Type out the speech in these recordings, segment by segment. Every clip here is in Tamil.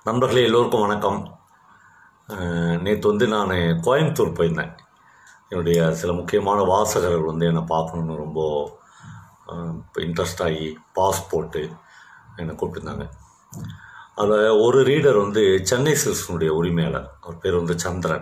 நண்பர்களே எல்லோருக்கும் வணக்கம் நேற்று வந்து நான் கோயம்புத்தூர் போயிருந்தேன் என்னுடைய சில முக்கியமான வாசகர்கள் வந்து என்னை பார்க்கணுன்னு ரொம்ப இன்ட்ரெஸ்ட் ஆகி பாஸ்போர்ட்டு என்னை கூப்பிட்டுருந்தாங்க அதில் ஒரு ரீடர் வந்து சென்னை சில்க்ஸினுடைய உரிமையாளர் அவர் பேர் வந்து சந்திரன்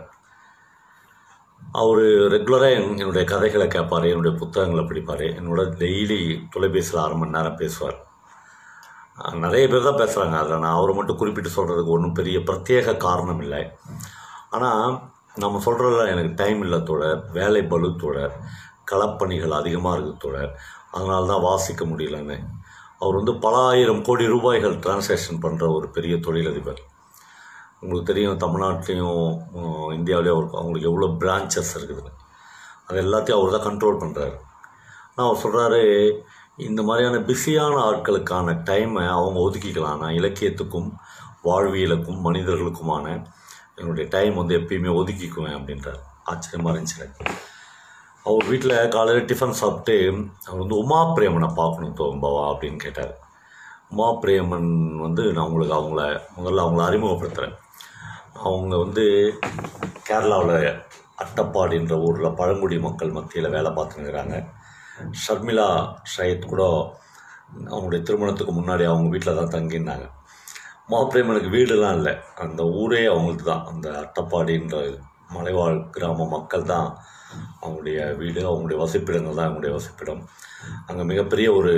அவர் ரெகுலராக என்னுடைய கதைகளை கேட்பார் என்னுடைய புத்தகங்களை படிப்பார் என்னோட டெய்லி தொலைபேசியில் அரை மணி நேரம் பேசுவார் அஹ் நிறைய பேர் தான் பேசுகிறாங்க அதில் நான் அவரை மட்டும் குறிப்பிட்டு சொல்கிறதுக்கு ஒன்றும் பெரிய பிரத்யேக காரணம் இல்லை ஆனால் நம்ம சொல்கிறதுல எனக்கு டைம் இல்லை தோழர் வேலை பளு தோழர் களப்பணிகள் அதிகமாக இருக்குது தோழர் அதனால தான் வாசிக்க முடியலன்னு அவர் வந்து பல ஆயிரம் கோடி ரூபாய்கள் டிரான்சாக்ஷன் பண்ணுற ஒரு பெரிய தொழிலதிபர் உங்களுக்கு தெரியும் தமிழ்நாட்டிலையும் அஹ், இந்தியாவிலேயும் அவருக்கு அவங்களுக்கு எவ்வளோ பிரான்ச்சஸ் இருக்குதுன்னு அது எல்லாத்தையும் அவர் தான் கண்ட்ரோல் பண்ணுறாரு ஆனால் அவர் சொல்கிறாரு இந்த மாதிரியான பிஸியான ஆட்களுக்கான டைமை அவங்க ஒதுக்கிக்கலாம் நான் இலக்கியத்துக்கும் வாழ்வியலுக்கும் மனிதர்களுக்குமான என்னுடைய டைம் வந்து எப்பயுமே ஒதுக்கிக்குவேன் அப்படின்றார் ஆச்சரியமாக இருந்துச்சு எனக்கு அவர் வீட்டில் காலையில் டிஃபன் சாப்பிட்டு அவர் வந்து உமா பிரேமனை பார்க்கணும் தோம்பவா அப்படின்னு கேட்டார் உமா பிரேமன் வந்து நான் உங்களுக்கு அவங்கள முதல்ல அவங்கள அறிமுகப்படுத்துகிறேன் அவங்க வந்து கேரளாவில் அட்டப்பாடின்ற ஊரில் பழங்குடி மக்கள் மத்தியில் வேலை பார்த்துருக்குறாங்க ஷர்மிளா ஷயத் கூட அவங்களுடைய திருமணத்துக்கு முன்னாடி அவங்க வீட்டில் தான் தங்கியிருந்தாங்க மாப்பிரேமனுக்கு வீடுலாம் இல்லை அந்த ஊரே அவங்களுக்கு தான் அந்த அட்டப்பாடின்ற மலைவாழ் கிராம மக்கள் தான் அவங்களுடைய வீடு அவங்களுடைய வசிப்பிடங்கள் தான் அவங்களுடைய வசிப்பிடம் அங்கே மிகப்பெரிய ஒரு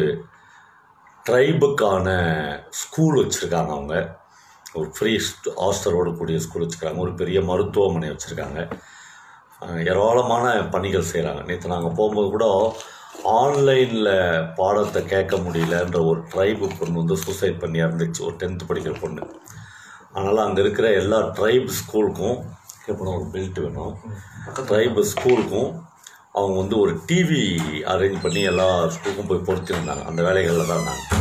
ட்ரைபுக்கான ஸ்கூல் வச்சுருக்காங்க அவங்க ஒரு ஃப்ரீ ஹாஸ்டலோடு கூடிய ஸ்கூல் வச்சுருக்காங்க ஒரு பெரிய மருத்துவமனை வச்சுருக்காங்க ஏராளமான பணிகள் செய்கிறாங்க நேற்று நாங்கள் போகும்போது கூட ஆன்லைனில் பாடத்தை கேட்க முடியலன்ற ஒரு ட்ரைபு பொண்ணு வந்து சூசைட் பண்ணி இருந்துச்சு ஒரு டென்த்து படிக்கிற பொண்ணு அதனால் அங்கே இருக்கிற எல்லா ட்ரைப் ஸ்கூலுக்கும் எப்படின்னா ஒரு பெல்ட் வேணும் ட்ரைப் ஸ்கூலுக்கும் அவங்க வந்து ஒரு டிவி அரேஞ்ச் பண்ணி எல்லா ஸ்கூலுக்கும் போய் பொருத்திருந்தாங்க அந்த வேலைகளில் தான் இருந்தாங்க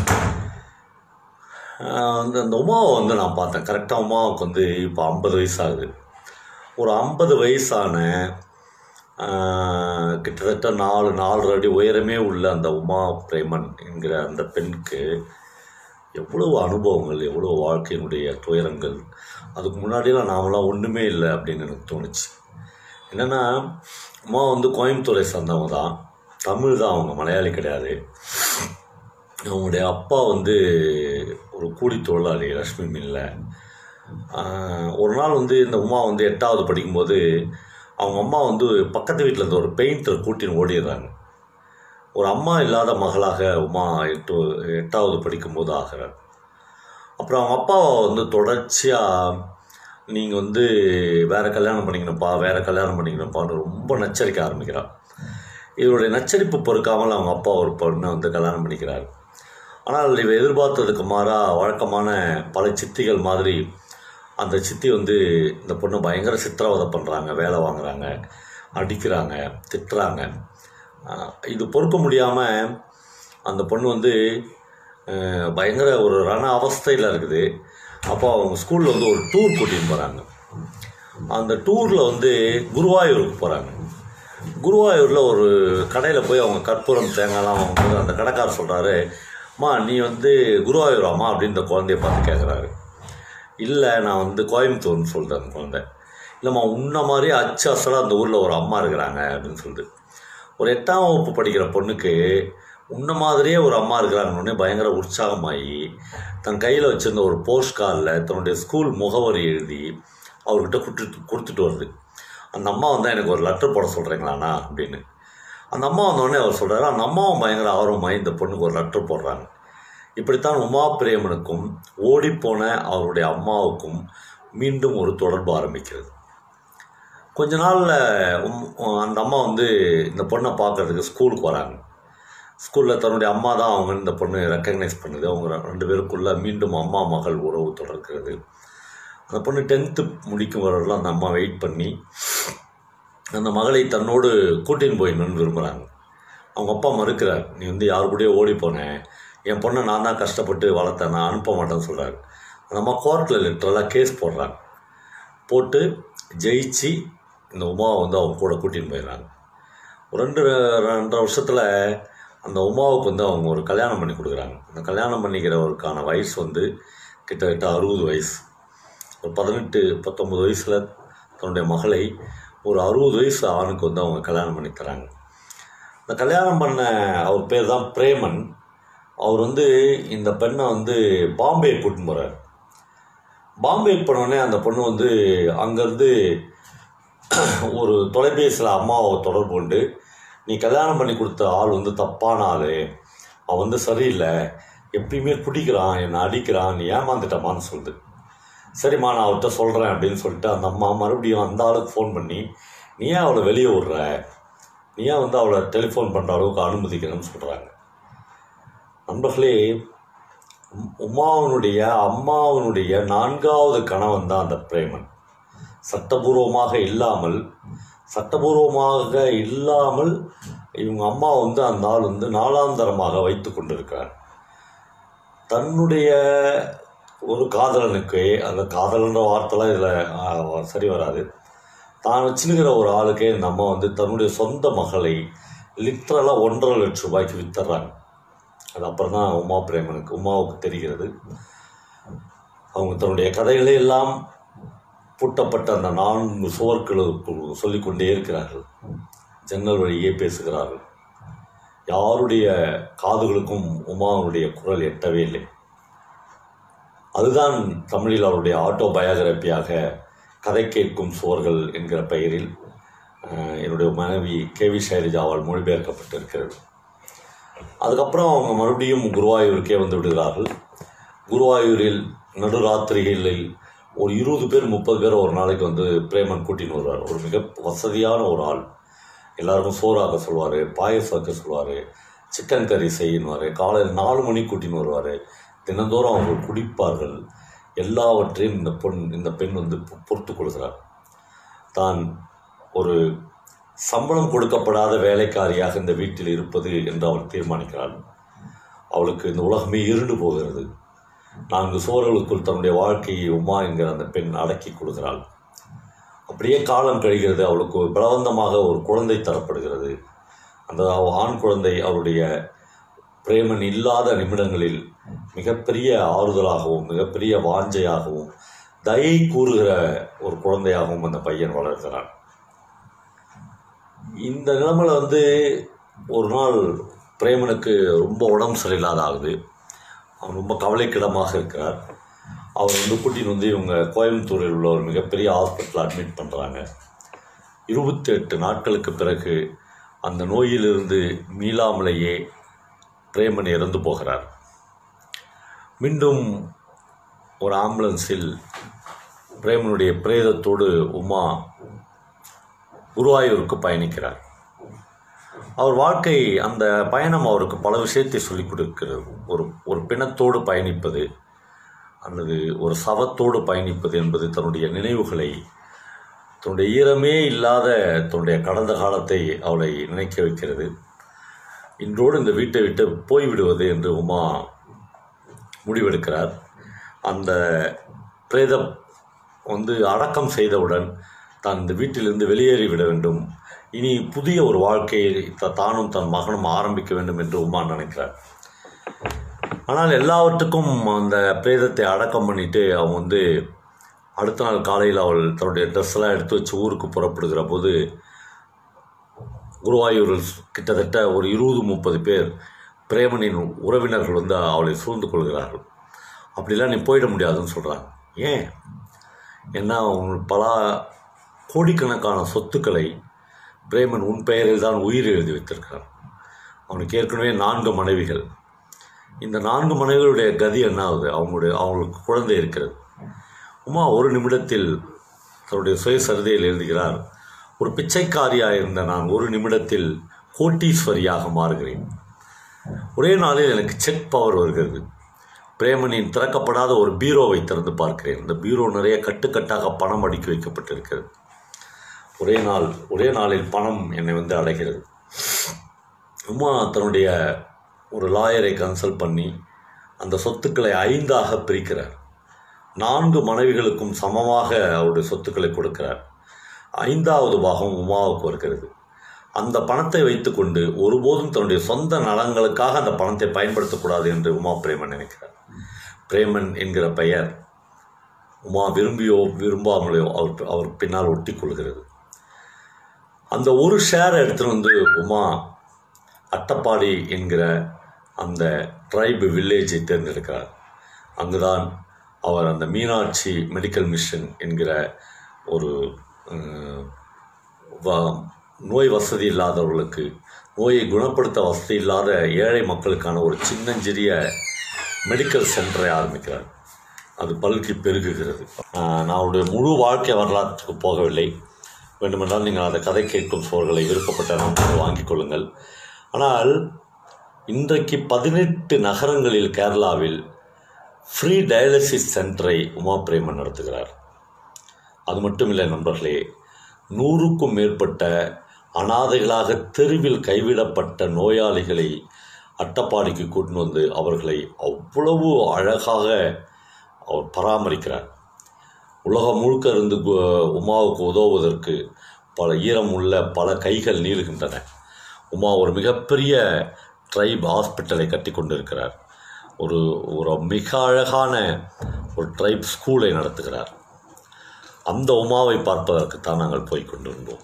ஆஹ் அந்த அந்த உமாவை வந்து நான் பார்த்தேன் கரெக்டாக உமாவுக்கு வந்து இப்போ ஐம்பது வயசு ஆகுது ஒரு ஐம்பது வயசான ஆஹ், கிட்டத்தட்ட நாலு நாலரை அடி உயரமே உள்ள அந்த உமா பிரேமன் என்கிற அந்த பெண்ணுக்கு எவ்வளவு அனுபவங்கள் எவ்வளோ வாழ்க்கையினுடைய துயரங்கள் அதுக்கு முன்னாடிலாம் நாமெல்லாம் ஒன்றுமே இல்லை அப்படின்னு எனக்கு தோணுச்சு என்னென்னா அம்மா வந்து கோயம்புத்தூரை சார்ந்தவங்க தான் தமிழ் தான் அவங்க மலையாளி கிடையாது அவங்களுடைய அப்பா வந்து ஒரு கூலி தொழிலாளி லக்ஷ்மி மில்ல ஒரு நாள் வந்து இந்த உமா வந்து எட்டாவது படிக்கும்போது அவங்க அம்மா வந்து பக்கத்து வீட்டில் இருந்த ஒரு பெயிண்டர் கூட்டின்னு ஓடிடுறாங்க ஒரு அம்மா இல்லாத மகளாக உமா எட்டு எட்டாவது படிக்கும்போது ஆகிறார் அப்புறம் அவங்க அப்பா வந்து தொடர்ச்சியாக நீங்கள் வந்து வேறு கல்யாணம் பண்ணிக்கணும்ப்பா வேறு கல்யாணம் பண்ணிக்கணும்ப்பான்னு ரொம்ப நச்சரிக்க ஆரம்பிக்கிறார் இவருடைய நச்சரிப்பு பொறுக்காமல் அவங்க அப்பா ஒரு பொண்ணை வந்து கல்யாணம் பண்ணிக்கிறார் ஆனால் இவ எதிர்பார்த்ததுக்கு மாறாக வழக்கமான பல சித்திகள் மாதிரி அந்த சித்தி வந்து இந்த பொண்ணை பயங்கர சித்திரவதை பண்ணுறாங்க வேலை வாங்குறாங்க அடிக்கிறாங்க திட்டுறாங்க ஆஹ் இது பொறுக்க முடியாமல் அந்த பொண்ணு வந்து ஆஹ் பயங்கர ஒரு ரண அவஸ்தையில் இருக்குது அப்போ அவங்க ஸ்கூலில் வந்து ஒரு டூர் கூட்டின்னு போகிறாங்க அந்த டூரில் வந்து குருவாயூருக்கு போகிறாங்க குருவாயூரில் ஒரு கடையில் போய் அவங்க கற்பூரம் தேங்காய்லாம் வாங்கும்போது அந்த கடைக்காரர் சொல்கிறாரு அம்மா நீ வந்து குருவாயூராம்மா அப்படின்னு இந்த குழந்தைய பார்த்து கேட்குறாரு இல்லை நான் வந்து கோயம்புத்தூர்னு சொல்லிட்டு அந்த குழந்தை இல்லைம்மா உன்ன மாதிரி அச்சு அசலாக அந்த ஊரில் ஒரு அம்மா இருக்கிறாங்க அப்படின்னு சொல்லிட்டு ஒரு எட்டாம் வகுப்பு படிக்கிற பொண்ணுக்கு உன்ன மாதிரியே ஒரு அம்மா இருக்கிறாங்கன்னு பயங்கர உற்சாகமாகி தன் கையில் வச்சிருந்த ஒரு போஸ்ட் கார்டில் தன்னுடைய ஸ்கூல் முகவரி எழுதி அவர்கிட்ட கொடுத்துட்டு கொடுத்துட்டு வருது அந்த அம்மா வந்தால் எனக்கு ஒரு லெட்டர் போட சொல்கிறீங்களாண்ணா அப்படின்னு அந்த அம்மா வந்தோடனே அவர் சொல்கிறாரு அந்த அம்மாவும் பயங்கர ஆர்வமாகி இந்த பொண்ணுக்கு ஒரு லெட்டர் போடுறாங்க இப்படித்தான் உமா பிரேமனுக்கும் ஓடிப்போன அவருடைய அம்மாவுக்கும் மீண்டும் ஒரு தொடர்பு ஆரம்பிக்கிறது கொஞ்ச நாளில் அந்த அம்மா வந்து இந்த பொண்ணை பார்க்கறதுக்கு ஸ்கூலுக்கு வராங்க ஸ்கூலில் தன்னுடைய அம்மா தான் அவங்க இந்த பொண்ணு ரெக்கக்னைஸ் பண்ணுது அவங்க ரெ- ரெண்டு பேருக்குள்ள மீண்டும் அம்மா மகள் உறவு தொடர்கிறது அந்த பொண்ணு டென்த்து முடிக்கும் வரலாம் அந்த அம்மா வெயிட் பண்ணி அந்த மகளை தன்னோடு கூட்டின்னு போயிடணும்னு விரும்புகிறாங்க அவங்க அப்பா மறுக்கிறார் நீ வந்து யார் கூடயோ ஓடி போனேன் என் பொண்ணை நான் தான் கஷ்டப்பட்டு வளர்த்தேன் நான் அனுப்ப மாட்டேன்னு சொல்கிறாரு அந்த அம்மா கோர்ட்டில் லிட்டரலாக கேஸ் போடுறாங்க போட்டு ஜெயிச்சு இந்த உமாவை வந்து அவங்க கூட கூட்டின்னு போயிடுறாங்க ஒரு ரெண்டு ரெண்டரை வருஷத்தில் அந்த உமாவுக்கு வந்து அவங்க ஒரு கல்யாணம் பண்ணி கொடுக்குறாங்க அந்த கல்யாணம் பண்ணிக்கிறவருக்கான வயசு வந்து கிட்டத்தட்ட அறுபது வயசு ஒரு பதினெட்டு பத்தொம்பது வயசில் தன்னுடைய மகளை ஒரு அறுபது வயசு ஆணுக்கு வந்து அவங்க கல்யாணம் பண்ணி தராங்க இந்த கல்யாணம் பண்ண அவர் பேர் தான் பிரேமன் அவர் வந்து இந்த பெண்ணை வந்து பாம்பே கூட்டின்னு போகிறார் பாம்பே போனோடனே அந்த பொண்ணு வந்து அங்கேருந்து ஒரு தொலைபேசியில் அம்மாவை தொடர்பு கொண்டு நீ கல்யாணம் பண்ணி கொடுத்த ஆள் வந்து தப்பான ஆள் அவன் வந்து சரியில்லை எப்பயுமே குடிக்கிறான் என்னை அடிக்கிறான் நீ ஏமாந்துட்டமான்னு சொல்லுது சரிம்மா நான் அவர்கிட்ட சொல்கிறேன் அப்படின்னு சொல்லிட்டு அந்த அம்மா மறுபடியும் அந்த ஆளுக்கு ஃபோன் பண்ணி நீ ஏன் அவளை வெளியே விடுற நீ ஏன் வந்து அவளை டெலிஃபோன் பண்ணுற அளவுக்கு அனுமதிக்கணும்னு சொல்கிறாங்க நண்பர்களே உம்- உமாவனுடைய அம்மாவனுடைய நான்காவது கணவன் தான் அந்த பிரேமன் சட்டபூர்வமாக இல்லாமல் சட்டபூர்வமாக இல்லாமல் இவங்க அம்மா வந்து அந்த ஆள் வந்து நாளாந்தரமாக வைத்து கொண்டிருக்கிறார் தன்னுடைய ஒரு காதலனுக்கு அந்த காதலன்ற வார்த்தைலாம் இதில் சரி வராது தான் வச்சுனுக்கிற ஒரு ஆளுக்கே இந்த அம்மா வந்து தன்னுடைய சொந்த மகளை லிட்ரலாக ஒன்றரை லட்சம் ரூபாய்க்கு வித்துறாங்க அது அப்புறம் தான் உமா பிரேமனுக்கு உமாவுக்கு தெரிகிறது அவங்க தன்னுடைய கதைகளை எல்லாம் பூட்டப்பட்ட அந்த நான்கு சுவர்களுக்குள் சொல்லிக்கொண்டே இருக்கிறார்கள் ஜன்னல் வழியே பேசுகிறார்கள் யாருடைய காதுகளுக்கும் உமாவுடைய குரல் எட்டவே இல்லை அதுதான் தமிழில் அவருடைய ஆட்டோ பயோகிராபியாக கதை கேட்கும் சுவர்கள் என்கிற பெயரில் அஹ், என்னுடைய மனைவி கே வி சைலஜாவால் மொழிபெயர்க்கப்பட்டிருக்கிறது அதுக்கப்புறம் அவங்க மறுபடியும் குருவாயூருக்கே வந்து விடுகிறார்கள் குருவாயூரில் நடுராத்திரிகளில் ஒரு இருபது பேர் முப்பது பேர் ஒரு நாளைக்கு வந்து பிரேமன் கூட்டின்னு வருவார் ஒரு மிக வசதியான ஒரு ஆள் எல்லாருக்கும் சோறாக்க சொல்லுவார் பாயசம் வைக்க சொல்லுவார் சிக்கன் கறி செய்யினுவார் காலையில் நாலு மணிக்கு கூட்டின்னு வருவார் தினந்தோறும் அவங்க குடிப்பார்கள் எல்லாவற்றையும் இந்த பொன் இந்த பெண் வந்து பொ- பொறுத்துக் கொள்கிறார் தான் ஒரு சம்பளம் கொடுக்கப்படாத வேலைக்காரியாக இந்த வீட்டில் இருப்பது என்று அவள் தீர்மானிக்கிறாள் அவளுக்கு இந்த உலகமே இருண்டு போகிறது நான்கு சுவர்களுக்குள் தன்னுடைய வாழ்க்கையை உமா என்கிற அந்த பெண் அடக்கி கொடுக்கிறாள் அப்படியே காலம் கழிகிறது அவளுக்கு ஒரு பலவந்தமாக ஒரு குழந்தை தரப்படுகிறது அந்த அவ- ஆண் குழந்தை அவருடைய பிரேமன் இல்லாத நிமிடங்களில் மிகப்பெரிய ஆறுதலாகவும் மிகப்பெரிய வாஞ்சையாகவும் தயை கூறுகிற ஒரு குழந்தையாகவும் அந்த பையன் வளர்கிறான் இந்த நிலைமையில வந்து ஒரு நாள் பிரேமனுக்கு ரொம்ப உடம்பு சரியில்லாத ஆகுது அவன் ரொம்ப கவலைக்கிடமாக இருக்கிறார் அவர் வந்து கூட்டின்னு வந்து இவங்க கோயம்புத்தூரில் உள்ள ஒரு மிகப்பெரிய ஹாஸ்பிட்டல் அட்மிட் பண்ணுறாங்க இருபத்தி எட்டு நாட்களுக்கு பிறகு அந்த நோயிலிருந்து மீளாமலேயே பிரேமன் இறந்து போகிறார் மீண்டும் ஒரு ஆம்புலன்ஸில் பிரேமனுடைய பிரேதத்தோடு உமா குருவாயூருக்கு பயணிக்கிறார் அவர் வாழ்க்கை அந்த பயணம் அவருக்கு பல விஷயத்தை சொல்லிக் கொடுக்கிறது ஒரு ஒரு பிணத்தோடு பயணிப்பது அல்லது ஒரு சவத்தோடு பயணிப்பது என்பது தன்னுடைய நினைவுகளை தன்னுடைய ஈரமே இல்லாத தன்னுடைய கடந்த காலத்தை அவளை நினைக்க வைக்கிறது இன்றோடு இந்த வீட்டை விட்டு போய்விடுவது என்று உமா முடிவெடுக்கிறார் அந்த பிரேதம் வந்து அடக்கம் செய்தவுடன் தான் இந்த வீட்டிலிருந்து வெளியேறிவிட வேண்டும் இனி புதிய ஒரு வாழ்க்கையை த- தானும் தன் மகனும் ஆரம்பிக்க வேண்டும் என்று உமா நினைக்கிறார் ஆனால் எல்லாவற்றுக்கும் அந்த பிரேதத்தை அடக்கம் பண்ணிட்டு அவன் வந்து அடுத்த நாள் காலையில் அவள் தன்னுடைய ட்ரெஸ் எல்லாம் எடுத்து வச்சு ஊருக்கு புறப்படுகிற போது குருவாயூரில் கிட்டத்தட்ட ஒரு இருபது முப்பது பேர் பிரேமனின் உறவினர்கள் வந்து அவளை சூழ்ந்து கொள்கிறார்கள் அப்படிலாம் நீ போயிட முடியாதுன்னு சொல்கிறாங்க ஏன் ஏன்னா அவங்க பல கோடிக்கணக்கான சொத்துக்களை பிரேமன் உன் பெயரில் தான் உயிர் எழுதி வைத்திருக்கிறான் அவனுக்கு ஏற்கனவே நான்கு மனைவிகள் இந்த நான்கு மனைவிகளுடைய கதி என்ன ஆகுது அவங்களுடைய அவங்களுக்கு குழந்தை இருக்கிறது உமா ஒரு நிமிடத்தில் தன்னுடைய சுயசரிதையில் எழுதுகிறார் ஒரு பிச்சைக்காரியாக இருந்த நான் ஒரு நிமிடத்தில் கோட்டீஸ்வரியாக மாறுகிறேன் ஒரே நாளில் எனக்கு செக் பவர் வருகிறது பிரேமனின் திறக்கப்படாத ஒரு பீரோவை திறந்து பார்க்கிறேன் இந்த பீரோ நிறைய கட்டுக்கட்டாக பணம் அடுக்கி வைக்கப்பட்டிருக்கிறது ஒரே நாள் ஒரே நாளில் பணம் என்னை வந்து அடைகிறது உமா தன்னுடைய ஒரு லாயரை கன்சல்ட் பண்ணி அந்த சொத்துக்களை ஐந்தாக பிரிக்கிறார் நான்கு மனைவிகளுக்கும் சமமாக அவருடைய சொத்துக்களை கொடுக்கிறார் ஐந்தாவது பாகம் உமாவுக்கு வருகிறது அந்த பணத்தை வைத்துக்கொண்டு ஒருபோதும் தன்னுடைய சொந்த நலங்களுக்காக அந்த பணத்தை பயன்படுத்தக்கூடாது என்று உமா பிரேமன் நினைக்கிறார் பிரேமன் என்கிற பெயர் உமா விரும்பியோ விரும்பாமலையோ அவர் அவர் பின்னால் ஒட்டி கொள்கிறது அந்த ஒரு ஷேரை எடுத்துகிட்டு வந்து உமா அட்டப்பாடி என்கிற அந்த ட்ரைபு வில்லேஜை தேர்ந்தெடுக்கிறார் அங்குதான் அவர் அந்த மீனாட்சி மெடிக்கல் மிஷன் என்கிற ஒரு அஹ், வ- நோய் வசதி இல்லாதவர்களுக்கு நோயை குணப்படுத்த வசதி இல்லாத ஏழை மக்களுக்கான ஒரு சின்னஞ்சிறிய மெடிக்கல் சென்டரை ஆரம்பிக்கிறார் அது பல்கி பெருகுகிறது ஆஹ் நான் அவருடைய முழு வாழ்க்கை வரலாற்றுக்கு போகவில்லை வேண்டுமென்றால் நீங்கள் அந்த கதை கேட்கும் சோர்களை விருப்பப்பட்ட நம்பர்கள் வாங்கிக் கொள்ளுங்கள் ஆனால் இன்றைக்கு பதினெட்டு நகரங்களில் கேரளாவில் ஃப்ரீ டயாலிசிஸ் சென்டரை உமா பிரேமன் நடத்துகிறார் அது மட்டும் இல்லை நண்பர்களே நூறுக்கும் மேற்பட்ட அனாதைகளாக தெருவில் கைவிடப்பட்ட நோயாளிகளை அட்டப்பாடிக்கு கூட்டின்னு வந்து அவர்களை அவ்வளவு அழகாக அவர் பராமரிக்கிறார் உலகம் முழுக்க இருந்து கு- உமாவுக்கு உதவுவதற்கு பல ஈரம் உள்ள பல கைகள் நீளுகின்றன உமா ஒரு மிகப்பெரிய ட்ரைப் ஹாஸ்பிட்டலை கட்டி கொண்டிருக்கிறார் ஒரு ஒரு மிக அழகான ஒரு ட்ரைப் ஸ்கூலை நடத்துகிறார் அந்த உமாவை பார்ப்பதற்குத்தான் நாங்கள் போய் கொண்டிருந்தோம்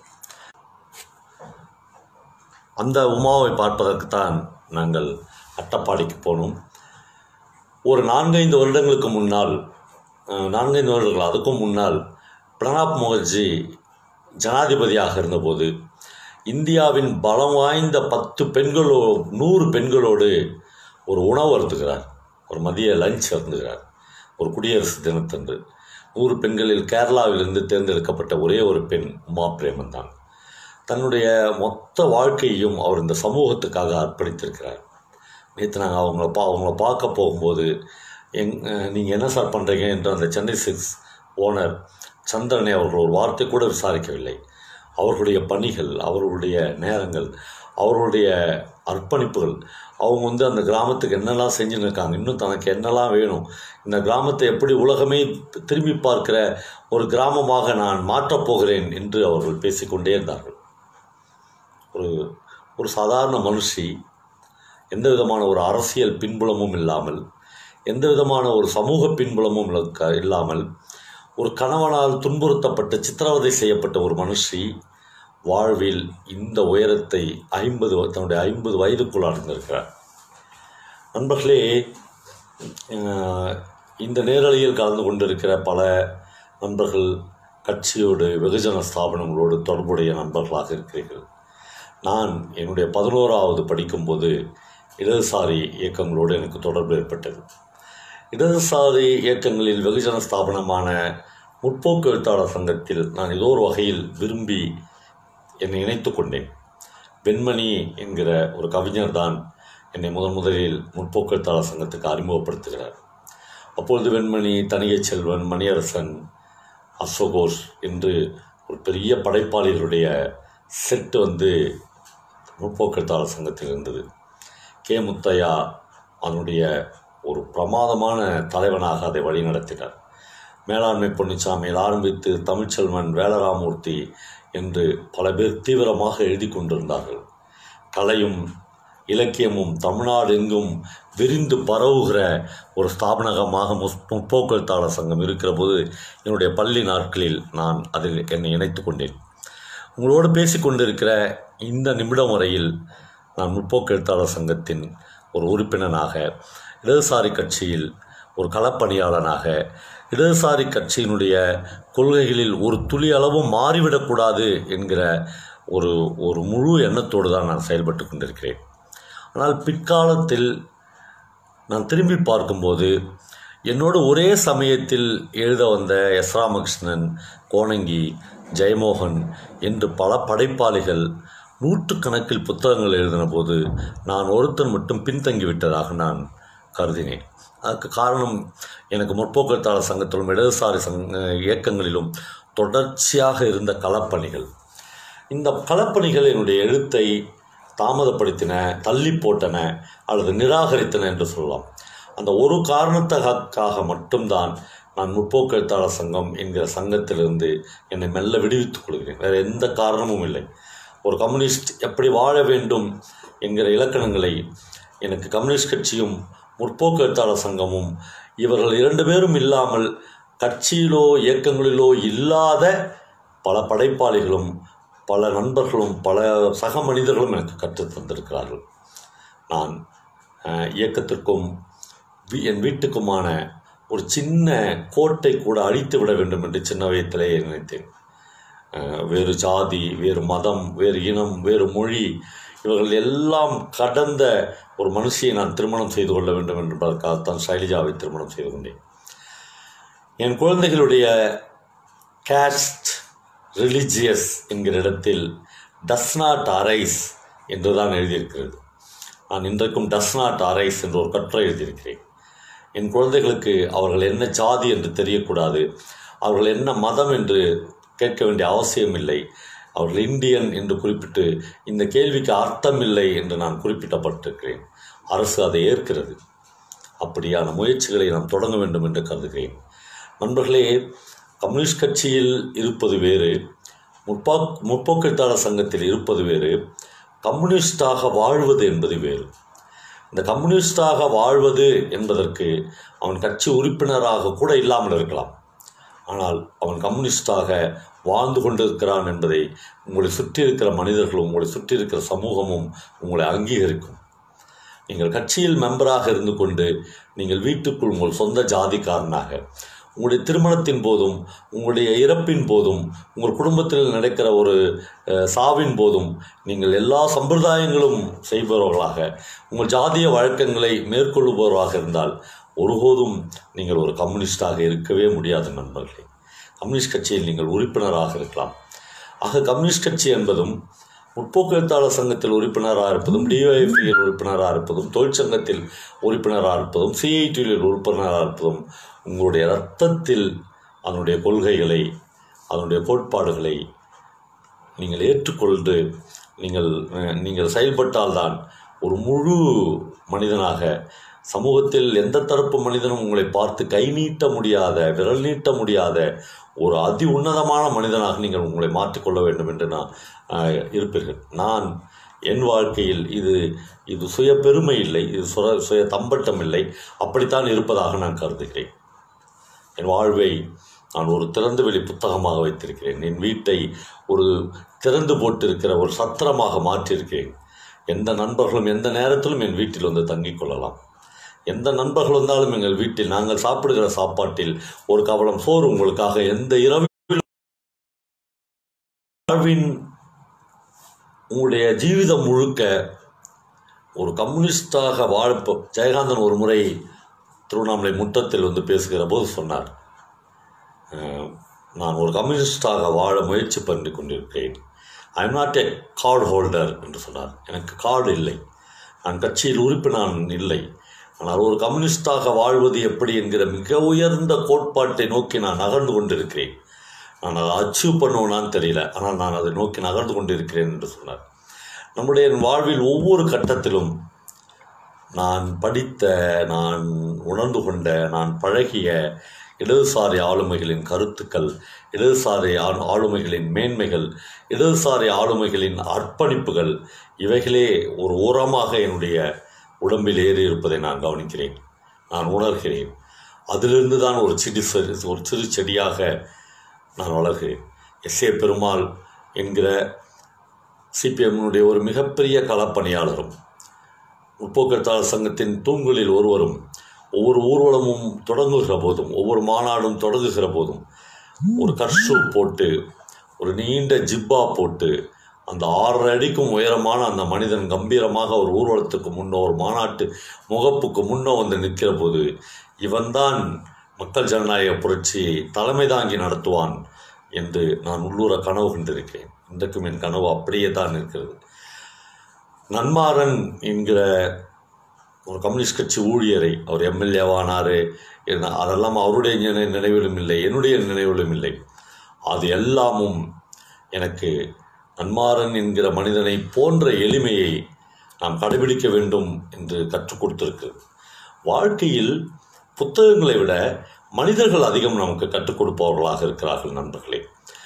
அந்த உமாவை பார்ப்பதற்குத்தான் நாங்கள் அட்டப்பாடிக்கு போனோம் ஒரு நான்கைந்து வருடங்களுக்கு முன்னால் அஹ், நான்கைந்து வருடங்கள் அதுக்கும் முன்னால் பிரணாப் முகர்ஜி ஜனாதிபதியாக இருந்தபோது இந்தியாவின் பலம் வாய்ந்த பத்து பெண்களோ நூறு பெண்களோடு ஒரு உணவு அருந்துகிறார் ஒரு மதிய லஞ்ச் அருந்துகிறார் ஒரு குடியரசு தினத்தன்று நூறு பெண்களில் கேரளாவிலிருந்து தேர்ந்தெடுக்கப்பட்ட ஒரே ஒரு பெண் உமா பிரேமன் தான் தன்னுடைய மொத்த வாழ்க்கையையும் அவர் இந்த சமூகத்துக்காக அர்ப்பணித்திருக்கிறார் நேற்று நாங்கள் அவங்கள பா அவங்கள பார்க்க போகும்போது எங் நீங்கள் என்ன சார் பண்ணுறீங்க என்று அந்த சென்னை சிக்ஸ் ஓனர் சந்திரனை அவர்கள் ஒரு வார்த்தை கூட விசாரிக்கவில்லை அவர்களுடைய பணிகள் அவர்களுடைய நேரங்கள் அவர்களுடைய அர்ப்பணிப்புகள் அவங்க வந்து அந்த கிராமத்துக்கு என்னெல்லாம் செஞ்சுன்னு இருக்காங்க இன்னும் தனக்கு என்னெல்லாம் வேணும் இந்த கிராமத்தை எப்படி உலகமே திரும்பி பார்க்கிற ஒரு கிராமமாக நான் மாற்றப் போகிறேன் என்று அவர்கள் பேசிக்கொண்டே இருந்தார்கள் ஒரு ஒரு சாதாரண மனுஷி எந்த விதமான ஒரு அரசியல் பின்புலமும் இல்லாமல் எந்த விதமான ஒரு சமூக பின்புலமும் இல்ல- இல்லாமல் ஒரு கணவனால் துன்புறுத்தப்பட்டு சித்திரவதை செய்யப்பட்ட ஒரு மனுஷி வாழ்வில் இந்த உயரத்தை ஐம்பது தன்னுடைய ஐம்பது வயதுக்குள் அடைந்திருக்கிறார் நண்பர்களே அஹ், இந்த நேரலையில் கலந்து கொண்டிருக்கிற பல நண்பர்கள் கட்சியோடு வெகுஜன ஸ்தாபனங்களோடு தொடர்புடைய நண்பர்களாக இருக்கிறீர்கள் நான் என்னுடைய பதினோராவது படிக்கும்போது இடதுசாரி இயக்கங்களோடு எனக்கு தொடர்பு ஏற்பட்டது இடதுசாரி இயக்கங்களில் வெகுஜன ஸ்தாபனமான முற்போக்கு எழுத்தாளர் சங்கத்தில் நான் ஏதோ ஒரு வகையில் விரும்பி என்னை இணைத்து கொண்டேன் வெண்மணி என்கிற ஒரு கவிஞர் தான் என்னை முதன் முதலில் முற்போக்கு எழுத்தாளர் சங்கத்துக்கு அறிமுகப்படுத்துகிறார் அப்பொழுது வெண்மணி தனிகை செல்வன் மணியரசன் அசோகோஷ் என்று ஒரு பெரிய படைப்பாளிகளுடைய செட்டு வந்து முற்போக்கு எழுத்தாளர் சங்கத்தில் இருந்தது கே முத்தையா அதனுடைய ஒரு பிரமாதமான தலைவனாக அதை வழிநடத்தினார் மேலாண்மை பொன்னிச்சாமியில் ஆரம்பித்து தமிழ்ச்செல்வன் வேலராமூர்த்தி என்று பல பேர் தீவிரமாக எழுதி கொண்டிருந்தார்கள் கலையும் இலக்கியமும் தமிழ்நாடு எங்கும் விரிந்து பரவுகிற ஒரு ஸ்தாபனகமாக முஸ் முற்போக்கு எழுத்தாளர் சங்கம் இருக்கிற போது என்னுடைய பள்ளி நாட்களில் நான் அதில் என்னை இணைத்து கொண்டேன் உங்களோடு பேசிக்கொண்டிருக்கிற இந்த நிமிடம் வரையில் நான் முற்போக்கு எழுத்தாளர் சங்கத்தின் ஒரு உறுப்பினனாக இடதுசாரி கட்சியில் ஒரு களப்பணியாளனாக இடதுசாரி கட்சியினுடைய கொள்கைகளில் ஒரு துளி அளவும் மாறிவிடக்கூடாது என்கிற ஒரு ஒரு முழு எண்ணத்தோடு தான் நான் செயல்பட்டு கொண்டிருக்கிறேன் ஆனால் பிற்காலத்தில் நான் திரும்பி பார்க்கும்போது என்னோடு ஒரே சமயத்தில் எழுத வந்த எஸ் ராமகிருஷ்ணன் கோணங்கி ஜெயமோகன் என்று பல படைப்பாளிகள் நூற்றுக்கணக்கில் புத்தகங்கள் எழுதின போது நான் ஒருத்தன் மட்டும் பின்தங்கி விட்டதாக நான் கருதினேன் அதுக்கு காரணம் எனக்கு முற்போக்கு எழுத்தாளர் சங்கத்திலும் இடதுசாரி சங்க இயக்கங்களிலும் தொடர்ச்சியாக இருந்த களப்பணிகள் இந்த களப்பணிகள் என்னுடைய எழுத்தை தாமதப்படுத்தின தள்ளி போட்டன அல்லது நிராகரித்தன என்று சொல்லலாம் அந்த ஒரு காரணத்துக்காக மட்டும்தான் நான் முற்போக்கு எழுத்தாளர் சங்கம் என்கிற சங்கத்திலிருந்து என்னை மெல்ல விடுவித்துக் கொள்கிறேன் வேறு எந்த காரணமும் இல்லை ஒரு கம்யூனிஸ்ட் எப்படி வாழ வேண்டும் என்கிற இலக்கணங்களை எனக்கு கம்யூனிஸ்ட் கட்சியும் முற்போக்கு எழுத்தாளர் சங்கமும் இவர்கள் இரண்டு பேரும் இல்லாமல் கட்சியிலோ இயக்கங்களிலோ இல்லாத பல படைப்பாளிகளும் பல நண்பர்களும் பல சக மனிதர்களும் எனக்கு கற்றுத் தந்திருக்கிறார்கள் நான் அஹ், இயக்கத்திற்கும் வீ- என் வீட்டுக்குமான ஒரு சின்ன கோட்டை கூட அழித்து விட வேண்டும் என்று சின்ன வயதிலேயே நினைத்தேன் அஹ், வேறு ஜாதி வேறு மதம் வேறு இனம் வேறு மொழி இவர்கள் எல்லாம் கடந்த ஒரு மனுஷியை நான் திருமணம் செய்து கொள்ள வேண்டும் என்பதற்காகத்தான் சைலஜாவை திருமணம் செய்து கொண்டேன் என் குழந்தைகளுடைய கேஸ்ட் ரிலிஜியஸ் என்கிற இடத்தில் டஸ் நாட் அரைஸ் என்று தான் எழுதியிருக்கிறது நான் இன்றைக்கும் டஸ் நாட் அரைஸ் என்ற ஒரு கட்டுரை எழுதியிருக்கிறேன் என் குழந்தைகளுக்கு அவர்கள் என்ன ஜாதி என்று தெரியக்கூடாது அவர்கள் என்ன மதம் என்று கேட்க வேண்டிய அவசியம் இல்லை அவர்கள் இந்தியன் என்று குறிப்பிட்டு இந்த கேள்விக்கு அர்த்தம் இல்லை என்று நான் குறிப்பிட்டப்பட்டிருக்கிறேன் அரசு அதை ஏற்கிறது அப்படியான முயற்சிகளை நாம் தொடங்க வேண்டும் என்று கருதுகிறேன் நண்பர்களே கம்யூனிஸ்ட் கட்சியில் இருப்பது வேறு முற்பா முற்போக்கெழுத்தாளர் சங்கத்தில் இருப்பது வேறு கம்யூனிஸ்டாக வாழ்வது என்பது வேறு இந்த கம்யூனிஸ்டாக வாழ்வது என்பதற்கு அவன் கட்சி உறுப்பினராக கூட இல்லாமல் இருக்கலாம் ஆனால் அவன் கம்யூனிஸ்டாக வாழ்ந்து கொண்டிருக்கிறான் என்பதை உங்களை சுற்றி இருக்கிற மனிதர்களும் உங்களை சுற்றி இருக்கிற சமூகமும் உங்களை அங்கீகரிக்கும் நீங்கள் கட்சியில் மெம்பராக இருந்து கொண்டு நீங்கள் வீட்டுக்குள் உங்கள் சொந்த ஜாதிக்காரனாக உங்களுடைய திருமணத்தின் போதும் உங்களுடைய இறப்பின் போதும் உங்கள் குடும்பத்தில் நடக்கிற ஒரு அஹ், சாவின் போதும் நீங்கள் எல்லா சம்பிரதாயங்களும் செய்பவர்களாக உங்கள் ஜாதிய வழக்கங்களை மேற்கொள்ளுபவராக இருந்தால் ஒருபோதும் நீங்கள் ஒரு கம்யூனிஸ்டாக இருக்கவே முடியாது நண்பர்களே கம்யூனிஸ்ட் கட்சியில் நீங்கள் உறுப்பினராக இருக்கலாம் ஆக கம்யூனிஸ்ட் கட்சி என்பதும் முற்போக்கு எழுத்தாளர் சங்கத்தில் உறுப்பினராக இருப்பதும் டிஒஎஃப்இயில் உறுப்பினராக இருப்பதும் தொழிற்சங்கத்தில் உறுப்பினராக இருப்பதும் சிஐடியில் உறுப்பினராக இருப்பதும் உங்களுடைய இரத்தத்தில் அதனுடைய கொள்கைகளை அதனுடைய கோட்பாடுகளை நீங்கள் ஏற்றுக்கொண்டு நீங்கள் அஹ், நீங்கள் செயல்பட்டால்தான் ஒரு முழு மனிதனாக சமூகத்தில் எந்த தரப்பு மனிதனும் உங்களை பார்த்து கை நீட்ட முடியாத விரல் நீட்ட முடியாத ஒரு அதி உன்னதமான மனிதனாக நீங்கள் உங்களை மாற்றிக்கொள்ள வேண்டும் என்று நான் அஹ், இருப்பீர்கள் நான் என் வாழ்க்கையில் இது இது சுய பெருமை இல்லை இது சுர சுய தம்பட்டம் இல்லை அப்படித்தான் இருப்பதாக நான் கருதுகிறேன் என் வாழ்வை நான் ஒரு திறந்தவெளி புத்தகமாக வைத்திருக்கிறேன் என் வீட்டை ஒரு திறந்து போட்டிருக்கிற ஒரு சத்திரமாக மாற்றியிருக்கிறேன் எந்த நண்பர்களும் எந்த நேரத்திலும் என் வீட்டில் வந்து தங்கிக் கொள்ளலாம் எந்த நண்பர்கள் வந்தாலும் எங்கள் வீட்டில் நாங்கள் சாப்பிடுகிற சாப்பாட்டில் ஒரு கவலம் சோறு உங்களுக்காக எந்த இரவில் வாழ்வின் உங்களுடைய ஜீவிதம் முழுக்க ஒரு கம்யூனிஸ்டாக வாழ்ப்ப ஜெயகாந்தன் ஒரு முறை திருவண்ணாமலை முற்றத்தில் வந்து பேசுகிற போது சொன்னார் அஹ், நான் ஒரு கம்யூனிஸ்டாக வாழ முயற்சி பண்ணி கொண்டிருக்கிறேன் I am not a card holder என்று சொன்னார் எனக்கு கார்டு இல்லை நான் கட்சியில் உறுப்பினர் இல்லை ஆனால் ஒரு கம்யூனிஸ்டாக வாழ்வது எப்படி என்கிற மிக உயர்ந்த கோட்பாட்டை நோக்கி நான் நகர்ந்து கொண்டிருக்கிறேன் நான் அதை அச்சீவ் பண்ணுவேனான்னு தெரியல ஆனால் நான் அதை நோக்கி நகர்ந்து கொண்டிருக்கிறேன் என்று சொன்னார் நம்முடைய வாழ்வில் ஒவ்வொரு கட்டத்திலும் நான் படித்த நான் உணர்ந்து கொண்ட நான் பழகிய இடதுசாரி ஆளுமைகளின் கருத்துக்கள் இடதுசாரி ஆ- ஆளுமைகளின் மேன்மைகள் இடதுசாரி ஆளுமைகளின் அர்ப்பணிப்புகள் இவைகளே ஒரு ஓரமாக என்னுடைய உடம்பில் ஏறி இருப்பதை நான் கவனிக்கிறேன் நான் உணர்கிறேன் அதிலிருந்து தான் ஒரு சிறு செடி ஒரு சிறு செடியாக நான் வளர்கிறேன் எஸ் ஏ பெருமாள் என்கிற சிபிஎம்னுடைய ஒரு மிகப்பெரிய களப்பணியாளரும் முற்போக்கெழுத்தாளர் சங்கத்தின் தூண்களில் ஒருவரும் ஒவ்வொரு ஊர்வலமும் தொடங்குகிற போதும் ஒவ்வொரு மாநாடும் தொடங்குகிற போதும் ஒரு கர்ஷு போட்டு ஒரு நீண்ட ஜிப்பா போட்டு அந்த ஆறரை அடிக்கும் உயரமான அந்த மனிதன் கம்பீரமாக ஒரு ஊர்வலத்துக்கு முன்னோ ஒரு மாநாட்டு முகப்புக்கு முன்னோ வந்து நிற்கிற போது இவன்தான் மக்கள் ஜனநாயக புரட்சியை தலைமை தாங்கி நடத்துவான் என்று நான் உள்ளூர கனவு கண்டிருக்கிறேன் இன்றைக்கும் என் கனவு அப்படியே தான் இருக்கிறது நன்மாறன் என்கிற ஒரு கம்யூனிஸ்ட் கட்சி ஊழியரை அவர் எம்எல்ஏவானார் அதெல்லாம் அவருடைய நினை- நினைவிலும் இல்லை என்னுடைய நினைவிலும் இல்லை அது எல்லாமும் எனக்கு நன்மாறன் என்கிற மனிதனை போன்ற எளிமையை நாம் கடைபிடிக்க வேண்டும் என்று கற்றுக் கொடுத்திருக்கிறது வாழ்க்கையில் புத்தகங்களை விட மனிதர்கள் அதிகம் நமக்கு கற்றுக் கொடுப்பவர்களாக இருக்கிறார்கள் நண்பர்களே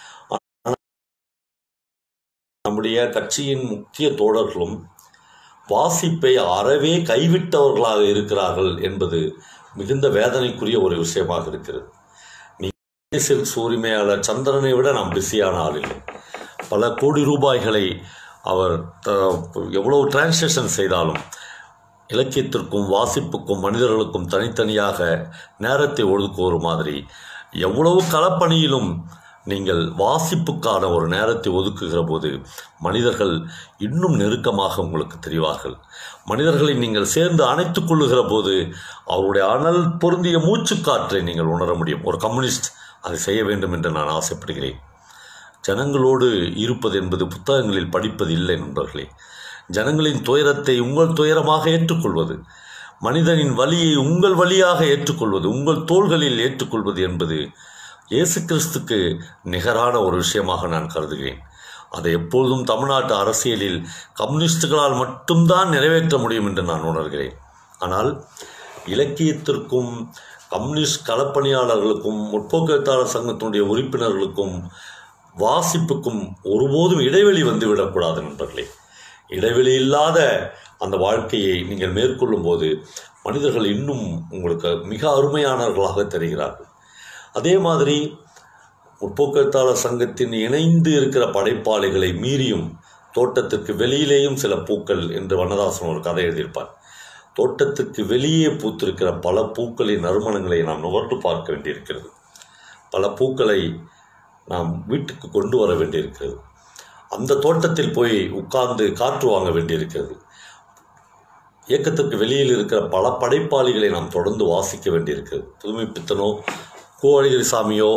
நம்முடைய கட்சியின் முக்கிய தோழர்களும் வாசிப்பை அறவே கைவிட்டவர்களாக இருக்கிறார்கள் என்பது மிகுந்த வேதனைக்குரிய ஒரு விஷயமாக இருக்கிறது நீ சில்க்ஸ் உரிமையாளர் சந்திரனை விட நாம் பிஸியான ஆள் இல்லை பல கோடி ரூபாய்களை அவர் த எவ்வளவு டிரான்சாக்ஷன் செய்தாலும் இலக்கியத்திற்கும் வாசிப்புக்கும் மனிதர்களுக்கும் தனித்தனியாக நேரத்தை ஒதுக்குவோர் மாதிரி எவ்வளவு களப்பணியிலும் நீங்கள் வாசிப்புக்கான ஒரு நேரத்தை ஒதுக்குகிற போது மனிதர்கள் இன்னும் நெருக்கமாக உங்களுக்கு தெரிவார்கள் மனிதர்களை நீங்கள் சேர்ந்து அணைத்துக் கொள்ளுகிற போது அவருடைய அனல் பொருந்திய மூச்சுக்காற்றை நீங்கள் உணர முடியும் ஒரு கம்யூனிஸ்ட் அதை செய்ய வேண்டும் என்று நான் ஆசைப்படுகிறேன் ஜனங்களோடு இருப்பது என்பது புத்தகங்களில் படிப்பது இல்லை நண்பர்களே ஜனங்களின் துயரத்தை உங்கள் துயரமாக ஏற்றுக்கொள்வது மனிதனின் வலியை உங்கள் வழியாக ஏற்றுக்கொள்வது உங்கள் தோள்களில் ஏற்றுக்கொள்வது என்பது இயேசு கிறிஸ்துக்கு நிகரான ஒரு விஷயமாக நான் கருதுகிறேன் அதை எப்பொழுதும் தமிழ்நாட்டு அரசியலில் கம்யூனிஸ்டுகளால் மட்டும்தான் நிறைவேற்ற முடியும் என்று நான் உணர்கிறேன் ஆனால் இலக்கியத்திற்கும் கம்யூனிஸ்ட் களப்பணியாளர்களுக்கும் முற்போக்கு எழுத்தாளர் சங்கத்தினுடைய உறுப்பினர்களுக்கும் வாசிப்புக்கும் ஒருபோதும் இடைவெளி வந்துவிடக்கூடாது நண்பர்களே இடைவெளி இல்லாத அந்த வாழ்க்கையை நீங்கள் மேற்கொள்ளும் போது மனிதர்கள் இன்னும் உங்களுக்கு மிக அருமையானவர்களாக தெரிகிறார்கள் அதே மாதிரி முற்போக்கெழுத்தாளர் சங்கத்தின் இணைந்து இருக்கிற படைப்பாளிகளை மீறியும் தோட்டத்திற்கு வெளியிலேயும் சில பூக்கள் என்று வண்ணதாசன் ஒரு கதை எழுதியிருப்பார் தோட்டத்திற்கு வெளியே பூத்திருக்கிற பல பூக்களின் நறுமணங்களை நாம் நுகர்ந்து பார்க்க வேண்டியிருக்கிறது பல பூக்களை நாம் வீட்டுக்கு கொண்டு வர வேண்டியிருக்கிறது அந்த தோட்டத்தில் போய் உட்கார்ந்து காற்று வாங்க வேண்டியிருக்கிறது இயக்கத்திற்கு வெளியில் இருக்கிற பல படைப்பாளிகளை நாம் தொடர்ந்து வாசிக்க வேண்டியிருக்கிறது புதுமை பித்தனோ கோவழகிரி சாமியோ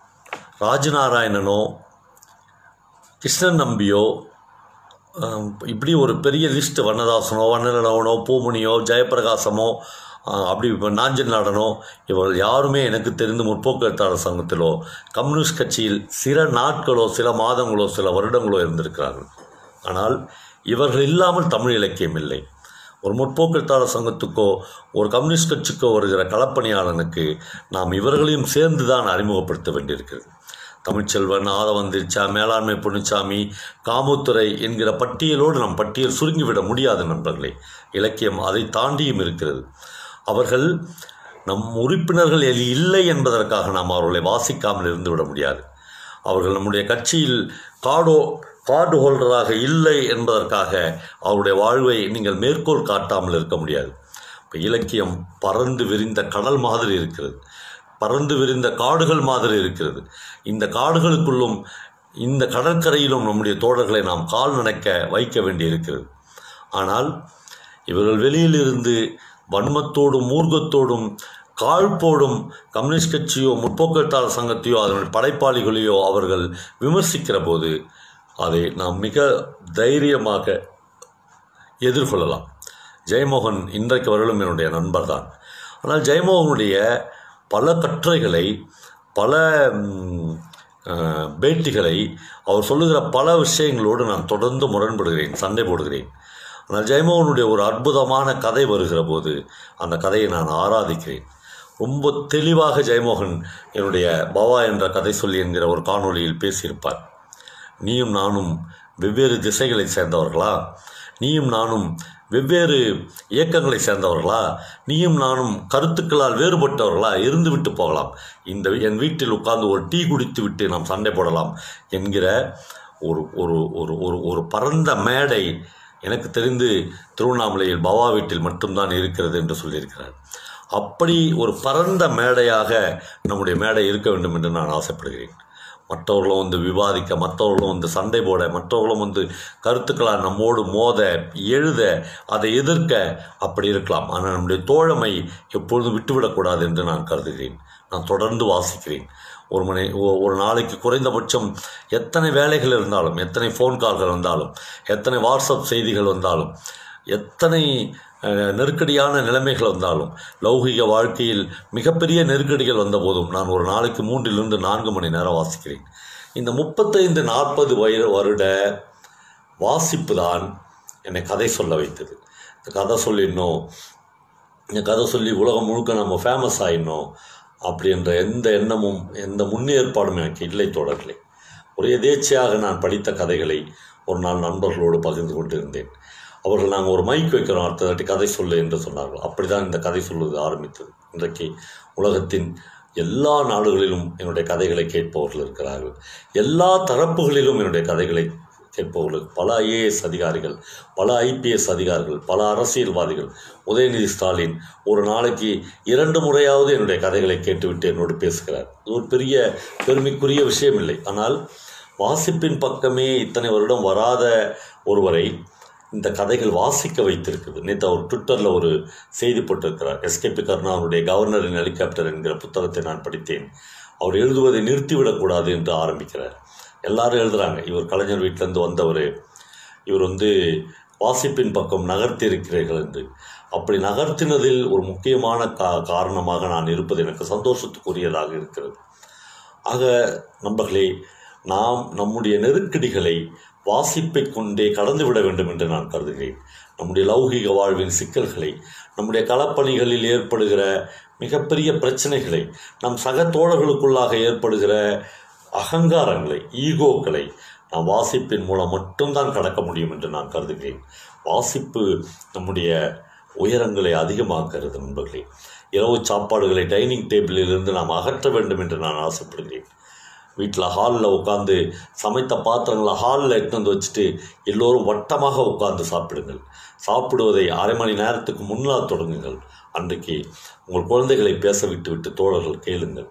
ராஜநாராயணனோ கிருஷ்ணன் நம்பியோ ஆம், இப்படி ஒரு பெரிய லிஸ்ட் வண்ணதாசனோ வண்ணனவனோ பூமணியோ ஜெயப்பிரகாசமோ ஆ, அப்படி இப்போ நாஞ்சல் நாடனோ இவர்கள் யாருமே எனக்கு தெரிந்து முற்போக்கு எழுத்தாளர் சங்கத்திலோ கம்யூனிஸ்ட் கட்சியில் சில நாட்களோ சில மாதங்களோ சில வருடங்களோ இருந்திருக்கிறார்கள் ஆனால் இவர்கள் இல்லாமல் தமிழ் இலக்கியம் இல்லை ஒரு முற்போக்கு எழுத்தாளர் சங்கத்துக்கோ ஒரு கம்யூனிஸ்ட் கட்சிக்கோ வருகிற களப்பணியாளனுக்கு நாம் இவர்களையும் சேர்ந்து தான் அறிமுகப்படுத்த வேண்டியிருக்கிறது தமிழ்ச்செல்வன் ஆதவந்திரிச்சா மேலாண்மை பொன்னுச்சாமி காமுத்துறை என்கிற பட்டியலோடு நம் பட்டியல் சுருங்கிவிட முடியாது நண்பர்களே இலக்கியம் அதை தாண்டியும் இருக்கிறது அவர்கள் நம் உறுப்பினர்கள் எல்- இல்லை என்பதற்காக நாம் அவர்களை வாசிக்காமல் இருந்துவிட முடியாது அவர்கள் நம்முடைய கட்சியில் கார்டோ கார்டு ஹோல்டராக இல்லை என்பதற்காக அவருடைய வாழ்வை நீங்கள் மேற்கோள் காட்டாமல் இருக்க முடியாது இப்போ இலக்கியம் பறந்து விரிந்த கடல் மாதிரி இருக்கிறது பறந்து விரிந்த காடுகள் மாதிரி இருக்கிறது இந்த காடுகளுக்குள்ளும் இந்த கடற்கரையிலும் நம்முடைய தோழர்களை நாம் கால் நனைக்க வைக்க வேண்டியிருக்கிறது ஆனால் இவர்கள் வெளியிலிருந்து வன்மத்தோடும் மூர்க்கத்தோடும் காழ்ப்போடும் கம்யூனிஸ்ட் கட்சியோ முற்போக்கெழுத்தாளர் சங்கத்தையோ அதனுடைய படைப்பாளிகளையோ அவர்கள் விமர்சிக்கிற போது அதை நாம் மிக தைரியமாக எதிர்கொள்ளலாம் ஜெயமோகன் இன்றைக்கு வரலும் என்னுடைய நண்பர் தான் ஆனால் ஜெயமோகனுடைய பல கட்டுரைகளை பல ம், அஹ், பேட்டிகளை அவர் சொல்லுகிற பல விஷயங்களோடு நான் தொடர்ந்து முரண்படுகிறேன் சண்டை போடுகிறேன் ஆனால் ஜெயமோகனுடைய ஒரு அற்புதமான கதை வருகிற போது அந்த கதையை நான் ஆராதிக்கிறேன் ரொம்ப தெளிவாக ஜெயமோகன் என்னுடைய பவா என்ற கதை சொல்லி என்கிற ஒரு காணொளியில் பேசியிருப்பார் நீயும் நானும் வெவ்வேறு திசைகளை சேர்ந்தவர்களா நீயும் நானும் வெவ்வேறு இயக்கங்களை சேர்ந்தவர்களா நீயும் நானும் கருத்துக்களால் வேறுபட்டவர்களா இருந்து விட்டு போகலாம் இந்த என் வீட்டில் உட்கார்ந்து ஒரு டீ குடித்து விட்டு நாம் சண்டை போடலாம் என்கிற ஒரு ஒரு ஒரு ஒரு ஒரு பரந்த மேடை எனக்கு தெரிந்து திருவண்ணாமலையில் பவா வீட்டில் மட்டும்தான் இருக்கிறது என்று சொல்லியிருக்கிறார் அப்படி ஒரு பரந்த மேடையாக நம்முடைய மேடை இருக்க வேண்டும் என்று நான் ஆசைப்படுகிறேன் மற்றவர்களும் வந்து விவாதிக்க மற்றவர்களும் வந்து சண்டை போட மற்றவர்களும் வந்து கருத்துக்களால் நம்மோடு மோத எழுத அதை எதிர்க்க அப்படி இருக்கலாம் ஆனால் நம்முடைய தோழமை எப்பொழுதும் விட்டுவிடக்கூடாது என்று நான் கருதுகிறேன் நான் தொடர்ந்து வாசிக்கிறேன் ஒரு மணி ஒ- ஒரு நாளைக்கு குறைந்தபட்சம் எத்தனை வேலைகள் இருந்தாலும் எத்தனை ஃபோன் கால்கள் வந்தாலும் எத்தனை வாட்ஸ்அப் செய்திகள் வந்தாலும் எத்தனை அஹ், நெருக்கடியான நிலைமைகள் வந்தாலும் லௌகிக வாழ்க்கையில் மிகப்பெரிய நெருக்கடிகள் வந்தபோதும் நான் ஒரு நாளைக்கு மூன்றிலிருந்து நான்கு மணி நேரம் வாசிக்கிறேன் இந்த முப்பத்தைந்து நாற்பது வயது வருட வாசிப்பு தான் என்னை கதை சொல்ல வைத்தது இந்த கதை சொல்லிடணும் இந்த கதை சொல்லி உலகம் முழுக்க நம்ம ஃபேமஸ் ஆயிடணும் அப்படின்ற எந்த எண்ணமும் எந்த முன்னேற்பாடும் எனக்கு இல்லை தொடர்களே ஒரு எதேச்சையாக நான் படித்த கதைகளை ஒரு நாள் நண்பர்களோடு பகிர்ந்து கொண்டிருந்தேன் அவர்கள் நாங்கள் ஒரு மைக் வைக்கிறோம் அடுத்த தாட்டி கதை சொல்லு என்று சொன்னார்கள் அப்படி தான் இந்த கதை சொல்வது ஆரம்பித்தது இன்றைக்கு உலகத்தின் எல்லா நாடுகளிலும் என்னுடைய கதைகளை கேட்பவர்கள் இருக்கிறார்கள் எல்லா தரப்புகளிலும் என்னுடைய கதைகளை கேட்பவர்கள் பல ஐஏஎஸ் அதிகாரிகள் பல ஐபிஎஸ் அதிகாரிகள் பல அரசியல்வாதிகள் உதயநிதி ஸ்டாலின் ஒரு நாளைக்கு இரண்டு முறையாவது என்னுடைய கதைகளை கேட்டுவிட்டு என்னோடு பேசுகிறார் இது ஒரு பெரிய பெருமைக்குரிய விஷயம் இல்லை ஆனால் வாசிப்பின் பக்கமே இத்தனை வருடம் வராத ஒருவரை இந்த கதைகள் வாசிக்க வைத்திருக்குது நேற்று அவர் ட்விட்டரில் ஒரு செய்தி போட்டிருக்கிறார் எஸ்கேபி கருணாவுடைய கவர்னரின் ஹெலிகாப்டர் என்கிற புத்தகத்தை நான் படித்தேன் அவர் எழுதுவதை நிறுத்திவிடக்கூடாது என்று ஆரம்பிக்கிறார் எல்லாரும் எழுதுறாங்க இவர் கலைஞர் வீட்டிலேருந்து வந்தவர் இவர் வந்து வாசிப்பின் பக்கம் நகர்த்தி இருக்கிறீர்கள் என்று அப்படி நகர்த்தினதில் ஒரு முக்கியமான கா காரணமாக நான் இருப்பது எனக்கு சந்தோஷத்துக்குரியதாக இருக்கிறது ஆக நண்பர்களே நாம் நம்முடைய நெருக்கடிகளை வாசிப்பை கொண்டே கடந்து விட வேண்டும் என்று நான் கருதுகிறேன் நம்முடைய லௌகிக வாழ்வின் சிக்கல்களை நம்முடைய களப்பணிகளில் ஏற்படுகிற மிகப்பெரிய பிரச்சனைகளை நம் சக தோழர்களுக்குள்ளாக ஏற்படுகிற அகங்காரங்களை ஈகோக்களை நாம் வாசிப்பின் மூலம் மட்டும்தான் கடக்க முடியும் என்று நான் கருதுகிறேன் வாசிப்பு நம்முடைய உயரங்களை அதிகமாக்குகிறது நண்பர்களே இரவு சாப்பாடுகளை டைனிங் டேபிளில் இருந்து நாம் அகற்ற வேண்டும் என்று நான் ஆசைப்படுகிறேன் வீட்டில் ஹாலில் உட்காந்து சமைத்த பாத்திரங்களை ஹாலில் எடுத்து வந்து வச்சுட்டு எல்லோரும் வட்டமாக உட்கார்ந்து சாப்பிடுங்கள் சாப்பிடுவதை அரை மணி நேரத்துக்கு முன்னால் தொடங்குங்கள் அன்றைக்கு உங்கள் குழந்தைகளை பேச விட்டு விட்டு தோழர்கள் கேளுங்கள்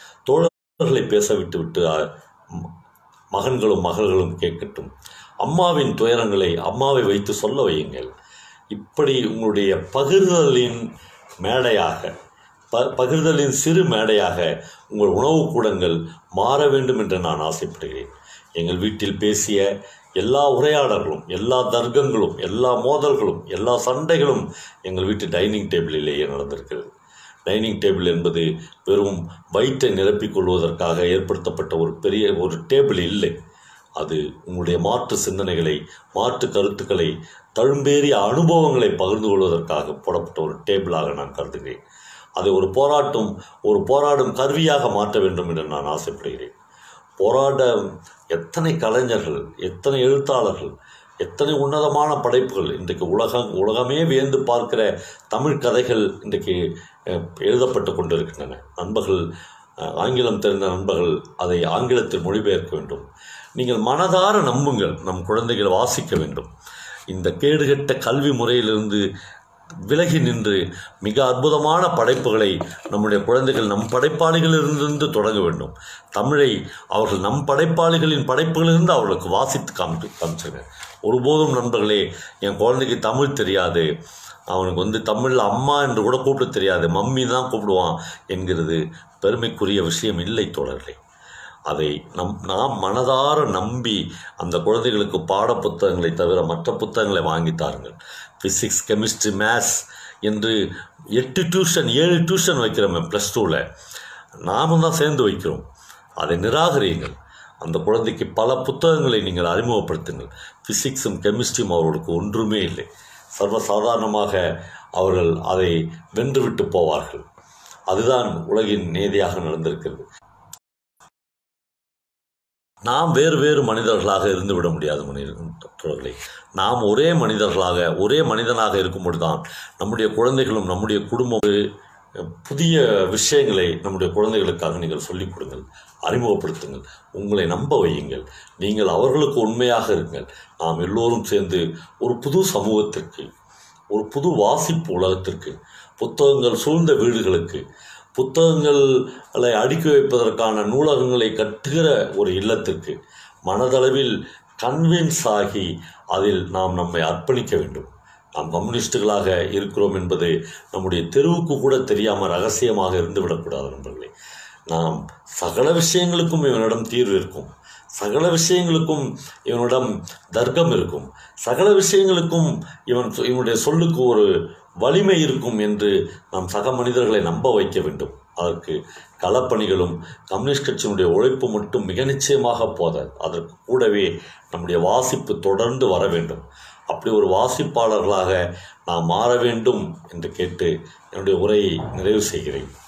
தோழர்களை பேச விட்டு விட்டு அ, ம- மகன்களும் மகள்களும் கேட்கட்டும் அம்மாவின் துயரங்களை அம்மாவை வைத்து சொல்ல வையுங்கள் இப்படி உங்களுடைய பகிர்தலின் மேடையாக ப பகிர்தலின் சிறு மேடையாக உங்கள் உணவுக் கூடங்கள் மாற வேண்டும் என்று நான் ஆசைப்படுகிறேன் எங்கள் வீட்டில் பேசிய எல்லா உரையாடல்களும் எல்லா தர்க்கங்களும் எல்லா மோதல்களும் எல்லா சண்டைகளும் எங்கள் வீட்டு டைனிங் டேபிளிலேயே நடந்திருக்கிறது டைனிங் டேபிள் என்பது வெறும் வயிற்றை நிரப்பிக் கொள்வதற்காக ஏற்படுத்தப்பட்ட ஒரு பெரிய ஒரு டேபிள் இல்லை அது உங்களுடைய மாற்று சிந்தனைகளை மாற்று கருத்துக்களை தழும்பேறிய அனுபவங்களை பகிர்ந்து கொள்வதற்காக போடப்பட்ட ஒரு டேபிளாக நான் கருதுகிறேன் அதை ஒரு போராட்டம் ஒரு போராடும் கருவியாக மாற்ற வேண்டும் என்று நான் ஆசைப்படுகிறேன் போராட எத்தனை கலைஞர்கள் எத்தனை எழுத்தாளர்கள் எத்தனை உன்னதமான படைப்புகள் இன்றைக்கு உலகம் உலகமே வியந்து பார்க்கிற தமிழ் கதைகள் இன்றைக்கு அஹ், எழுதப்பட்டு கொண்டிருக்கின்றன நண்பர்கள் அஹ், ஆங்கிலம் தெரிந்த நண்பர்கள் அதை ஆங்கிலத்தில் மொழிபெயர்க்க வேண்டும் நீங்கள் மனதார நம்புங்கள் நம் குழந்தைகள் வாசிக்க வேண்டும் இந்த கேடுகெட்ட கல்வி முறையிலிருந்து விலகி நின்று மிக அற்புதமான படைப்புகளை நம்முடைய குழந்தைகள் நம் படைப்பாளிகளிலிருந்து தொடங்க வேண்டும் தமிழை அவர்கள் நம் படைப்பாளிகளின் படைப்புகளிலிருந்து அவர்களுக்கு வாசித்து காமிட்டு காமிச்சிருங்க ஒருபோதும் நண்பர்களே என் குழந்தைக்கு தமிழ் தெரியாது அவனுக்கு வந்து தமிழில் அம்மா என்று கூட கூப்பிட தெரியாது மம்மி தான் கூப்பிடுவான் என்கிறது பெருமைக்குரிய விஷயம் இல்லை தோழர்களே அதை நம் நாம் மனதார நம்பி அந்த குழந்தைகளுக்கு பாட புத்தகங்களை தவிர மற்ற புத்தகங்களை வாங்கி தாருங்கள் ஃபிசிக்ஸ் கெமிஸ்ட்ரி மேத்ஸ் என்று எட்டு டியூஷன் ஏழு டியூஷன் வைக்கிறோமே ப்ளஸ் டூவில் நாமும் தான் சேர்ந்து வைக்கிறோம் அதை நிராகரியுங்கள் அந்த குழந்தைக்கு பல புத்தகங்களை நீங்கள் அறிமுகப்படுத்துங்கள் ஃபிசிக்ஸும் கெமிஸ்ட்ரியும் அவர்களுக்கு ஒன்றுமே இல்லை சர்வசாதாரணமாக அவர்கள் அதை வென்றுவிட்டு போவார்கள் அதுதான் உலகின் நேதியாக நடந்திருக்கிறது நாம் வேறு வேறு மனிதர்களாக இருந்து விட முடியாது மனிதர்களே நாம் ஒரே மனிதர்களாக ஒரே மனிதனாக இருக்கும்போது தான் நம்முடைய குழந்தைகளும் நம்முடைய குடும்பம் புதிய விஷயங்களை நம்முடைய குழந்தைகளுக்காக நீங்கள் சொல்லிக் கொடுங்கள் அறிமுகப்படுத்துங்கள் உங்களை நம்ப வையுங்கள் நீங்கள் அவர்களுக்கு உண்மையாக இருங்கள் நாம் எல்லோரும் சேர்ந்து ஒரு புது சமூகத்திற்கு ஒரு புது வாசிப்பு உலகத்திற்கு புத்தகங்கள் சூழ்ந்த வீடுகளுக்கு புத்தகங்களை அடுக்கி வைப்பதற்கான நூலகங்களை கட்டுகிற ஒரு இல்லத்திற்கு மனதளவில் கன்வின்ஸ் ஆகி அதில் நாம் நம்மை அர்ப்பணிக்க வேண்டும் நாம் கம்யூனிஸ்டுகளாக இருக்கிறோம் என்பது நம்முடைய தெருவுக்கு கூட தெரியாமல் ரகசியமாக இருந்து விடக்கூடாது நண்பர்களே நாம் சகல விஷயங்களுக்கும் இவனிடம் தீர்வு இருக்கும் சகல விஷயங்களுக்கும் இவனிடம் தர்க்கம் இருக்கும் சகல விஷயங்களுக்கும் இவன் இவனுடைய சொல்லுக்கு ஒரு வலிமை இருக்கும் என்று நாம் சக மனிதர்களை நம்ப வைக்க வேண்டும் அதற்கு களப்பணிகளும் கம்யூனிஸ்ட் கட்சியினுடைய உழைப்பு மட்டும் மிக நிச்சயமாக போதாது அதற்கு கூடவே நம்முடைய வாசிப்பு தொடர்ந்து வர வேண்டும் அப்படி ஒரு வாசிப்பாளர்களாக நாம் மாற வேண்டும் என்று கேட்டு என்னுடைய உரையை நிறைவு செய்கிறேன்